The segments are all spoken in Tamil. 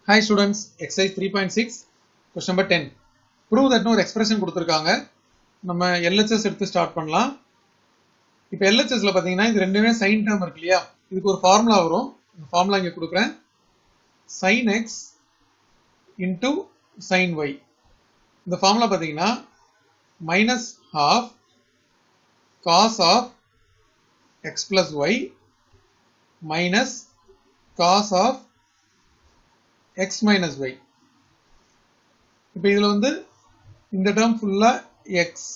Hi students, exercise 3.6, question number 10. Prove that ஒரு expression கொடுத்திருக்காங்க நம்ம LHS எடுத்து ஸ்டார்ட் பண்ணலாம் இப்போ LHSல பார்த்தீங்கன்னா இது ரெண்டுமே sin term இருக்கு இல்லையா இதுக்கு ஒரு ஃபார்முலா வரும் இந்த ஃபார்முலா இங்கே கொடுக்குறேன் sin x into sin y இந்த ஃபார்முலா பார்த்தீங்கன்னா minus half cos of x plus y minus cos of x minus y இப்போ இதில் வந்து இந்த டேர்ம் ஃபுல்லாக எக்ஸ்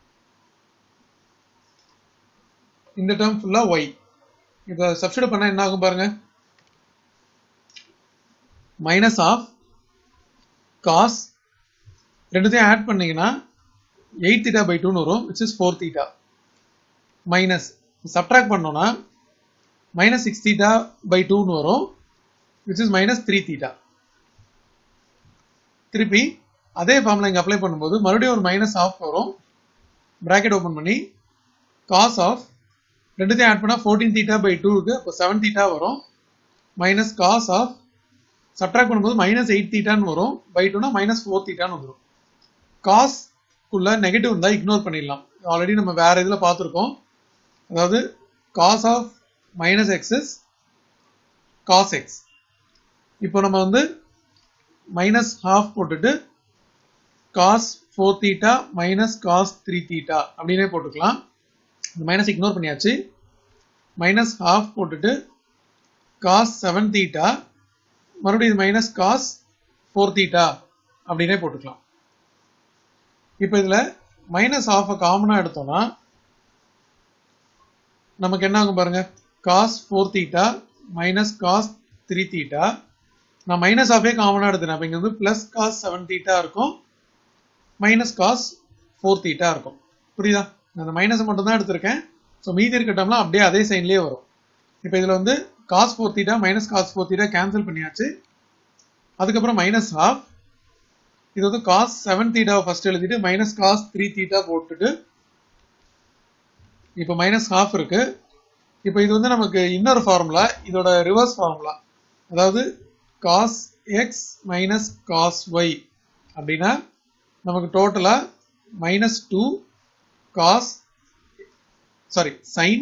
இந்த டேர்ம் ஃபுல்லாக ஒய் இதை சப்ஸ்டியூட் பண்ணால் என்ன ஆகும் பாருங்க மைனஸ் ஆஃப் காஸ் ரெண்டுத்தையும் ஆட் பண்ணீங்கன்னா எயிட் தீட்டா பை டூன்னு வரும் which is four theta minus subtract பண்ணோம்னா மைனஸ் சிக்ஸ் தீட்டா பை டூன்னு வரும் which is minus three theta திருப்பி அதே ஃபார்முலா இங்கே அப்ளை பண்ணும்போது மறுபடியும் ஒரு மைனஸ் ஆஃப் வரும் ப்ராக்கெட் ஓப்பன் பண்ணி காஸ் ஆஃப் ரெண்டுத்தையும் ஆட் பண்ணால் ஃபோர்டீன் தீட்டா பை டூக்கு இப்போ செவன் தீட்டா வரும் மைனஸ் காஸ் ஆஃப் சப்ட்ராக்ட் பண்ணும்போது மைனஸ் எயிட் தீட்டான்னு வரும் பை டூனா மைனஸ் ஃபோர் தீட்டான்னு வந்துடும் காஸ்க்குள்ள நெகட்டிவ் இருந்தால் இக்னோர் பண்ணிடலாம் ஆல்ரெடி நம்ம வேற இதில் பார்த்துருக்கோம் அதாவது cos of minus x is cos x இப்போ நம்ம வந்து மைனஸ் ஹாஃப் போட்டுட்டு cos four theta minus cos three theta அப்படின்னே போட்டுக்கலாம் இந்த மைனஸ் இக்னோர் பண்ணியாச்சு மைனஸ் ஹாஃப் போட்டுட்டு காஸ் செவன் தீட்டா மறுபடியும் இது மைனஸ் காஸ் ஃபோர் தீட்டா அப்படின்னே போட்டுக்கலாம் இப்போ இதில் மைனஸ் ஆஃபை காமனாக எடுத்தோம்னா நமக்கு என்ன ஆகும் பாருங்க cos four theta minus cos three theta நான் மைனஸ் ஆஃபே காமனாக எடுத்தேன் அப்போ இங்கே வந்து ப்ளஸ் காஸ் செவன் தீட்டா இருக்கும் மைனஸ் காஸ் ஃபோர் தீட்டா இருக்கும் புரியுதா நான் அந்த மைனஸை மட்டும் தான் எடுத்திருக்கேன் ஸோ மீதி இருக்கட்டோம்னா அப்படியே அதே சைன்லேயே வரும் இப்போ இதில் வந்து cos four theta minus cos four theta cancel பண்ணியாச்சு அதுக்கப்புறம் மைனஸ் ஹாஃப் இது வந்து காஸ் செவன் தீட்டாவை ஃபர்ஸ்ட் எழுதிட்டு மைனஸ் காஸ் த்ரீ தீட்டா போட்டுட்டு இப்போ மைனஸ் ஹாஃப் இருக்கு இப்போ இது வந்து நமக்கு இன்னொரு ஃபார்முலா இதோட ரிவர்ஸ் ஃபார்முலா அதாவது cos x minus cos y அப்படின்னா நமக்கு டோட்டலா minus two cos sorry sine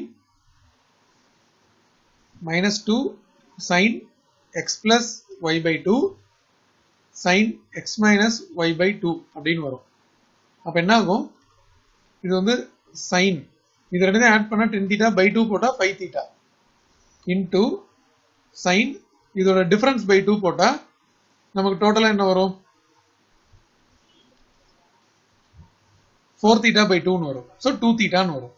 minus two sine x plus y by two sine x minus y by two அப்படின்னு வரும் அப்போ என்ன ஆகும் இது வந்து சைன் இது ரெண்டுத்தையும் ஆட் பண்ணால் டென் தீட்டா பை டூ போட்டால் ஃபைவ் தீட்டா இன்டூ சைன் இதோட டிஃபரன்ஸ் பை டூ போட்டால் நமக்கு டோட்டலாக என்ன வரும் ஃபோர் தீட்டா பை டூன்னு வரும் ஸோ டூ தீட்டான்னு வரும்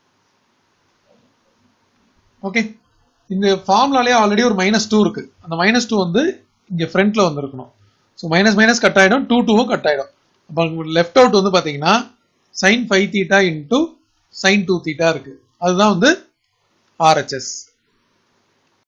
ஓகே இந்த ஃபார்முலாலே ஆல்ரெடி ஒரு மைனஸ் டூ இருக்கு அந்த மைனஸ் டூ வந்து இங்கே ஃப்ரண்ட்ல வந்துருக்கணும் ஸோ மைனஸ் மைனஸ் கட் ஆகிடும் டூ டூவும் கட் ஆகிடும் அப்போ லெஃப்ட் அவுட் வந்து பார்த்தீங்கன்னா sine five theta into sine two theta இருக்கு அதுதான் வந்து ஆர்ஹெச்எஸ்